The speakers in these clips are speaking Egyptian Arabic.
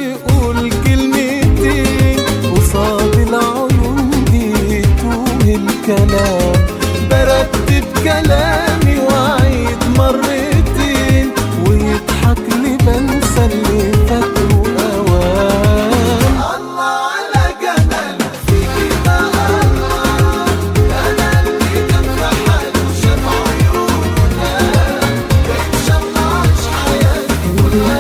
يقول كلمتين قصاد العيون دي توه الكلام برتب كلامي واعيد مرتين ويضحك لي بنسى اللي فات اوام الله على جمال فيكي بقى الله انا اللي كان في حاله شاف عيوننا ان شاء الله عايش حياتي كلها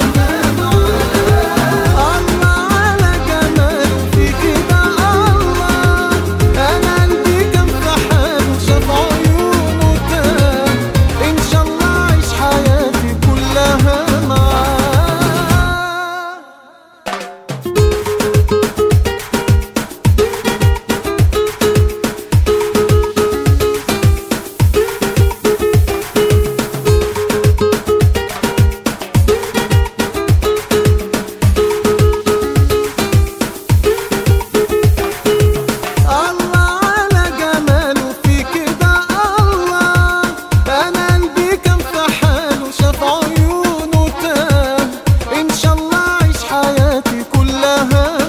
معاه الله على جمال فيكي بقى الله انا قلبي كان في حاله شاف عيونه تاه ان شاء الله عايش حياتي كلها معاه الله على جماله في كده الله انا قلبي كان في حاله شاف عيونه تاه ان شاء الله عيش حياتي كلها